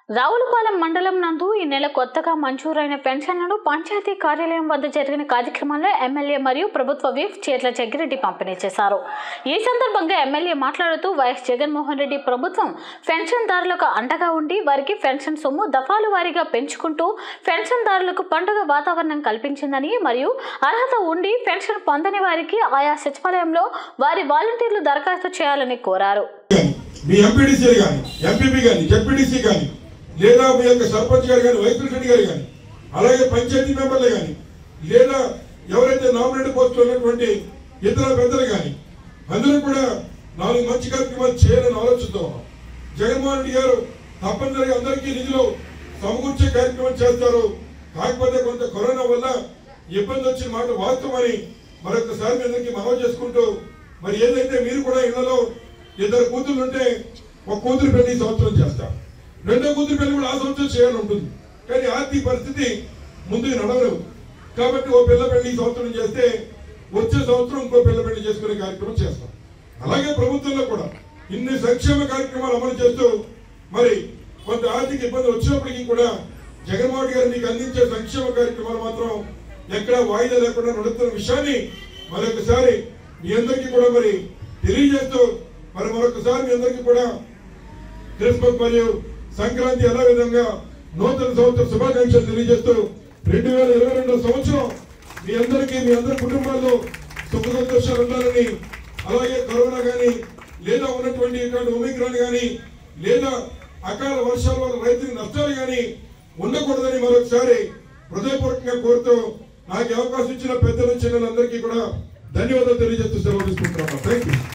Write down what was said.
రావులపాలెం మండలం నందు ఈ నెల కొత్తగా మంజూరైన పెన్షన్లను పంచాయతీ కార్యాలయం వద్ద జరిగిన కార్యక్రమంలో ఎమ్మెల్యే మరియు ప్రభుత్వ విప్ చేట్ల జగ్గిరెడ్డి పంపిణీ చేశారు ఈ సందర్భంగా ఎమ్మెల్యే మాట్లాడుతూ వైఎస్ జగన్మోహన్ రెడ్డి ప్రభుత్వం పెన్షన్దారులకు అండగా ఉండి వారికి పెన్షన్ సొమ్ము దఫాలు వారీగా పెంచుకుంటూ పెన్షన్దారులకు పండుగ వాతావరణం కల్పించిందని మరియు అర్హత ఉండి పెన్షన్ పొందని వారికి ఆయా సచివాలయంలో వారి వాలంటీర్లు దరఖాస్తు చేయాలని కోరారు కానీ మీ ఎంపీడీసీ కానీ ఎంపీపీ కానీ జెడ్పీడీసీ కానీ లేదా మీ యొక్క సర్పంచ్ గారు కానీ వైస్ ప్రెసిడెంట్ గారు కానీ అలాగే పంచాయతీ మెంబర్లు కానీ లేదా ఎవరైతే నామినేట్ పోస్టులు ఉన్నటువంటి ఇతర పెద్దలు కానీ అందరూ కూడా నాలుగు మంచి కార్యక్రమాలు చేయాలని ఆలోచిస్తూ ఉన్నాం జగన్మోహన్ రెడ్డి గారు తప్పనిసరిగా అందరికీ నిధులు సమకూర్చే కార్యక్రమం చేస్తారు కాకపోతే కొంత కరోనా వల్ల ఇబ్బంది వచ్చిన మాట వాస్తవమని మరొకసారి మీ అందరికీ మనవి చేసుకుంటూ మరి ఏదైతే మీరు కూడా ఇళ్లలో ఇద్దరు కూతురు ఉంటే ఒక కూతురు పెళ్లి ఈ సంవత్సరం చేస్తారు రెండో కూతురు పెళ్లి కూడా ఆ సంవత్సరం చేయాలని ఉంటుంది కానీ ఆర్థిక పరిస్థితి ముందుకు నడవలేవు కాబట్టి ఓ పిల్ల పెళ్లి ఈ సంవత్సరం చేస్తే వచ్చే సంవత్సరం ఇంకో పిల్ల పెళ్లి చేసుకునే కార్యక్రమం చేస్తాం అలాగే ప్రభుత్వంలో కూడా ఇన్ని సంక్షేమ కార్యక్రమాలు అమలు చేస్తూ మరి కొంత ఆర్థిక ఇబ్బంది వచ్చినప్పటికీ కూడా జగన్మోహన్ రెడ్డి గారు మీకు అందించే సంక్షేమ కార్యక్రమాలు మాత్రం ఎక్కడ వాయిదా లేకుండా నడుస్తున్న విషయాన్ని మరొకసారి మీ అందరికీ కూడా మరి తెలియజేస్తూ మరి మరొకసారి మీ అందరికీ కూడా క్రిస్మస్ మరియు సంక్రాంతి అదే విధంగా నూతన సంవత్సర శుభాకాంక్షలు తెలియజేస్తూ రెండు వేల ఇరవై రెండో సంవత్సరం మీ అందరికీ మీ అందరి కుటుంబాల్లో సుఖ సంతోషాలు ఉండాలని అలాగే కరోనా కానీ లేదా ఉన్నటువంటి ఇటువంటి ఒమిక్రాన్ కానీ లేదా అకాల వర్షాల వల్ల రైతులకు నష్టాలు కానీ ఉండకూడదని మరొకసారి హృదయపూర్వకంగా కోరుతూ నాకు ఈ అవకాశం ఇచ్చిన పెద్దలు చిన్నలందరికీ కూడా ధన్యవాదాలు తెలియజేస్తూ సెలవు తీసుకుంటున్నాను థ్యాంక్ యూ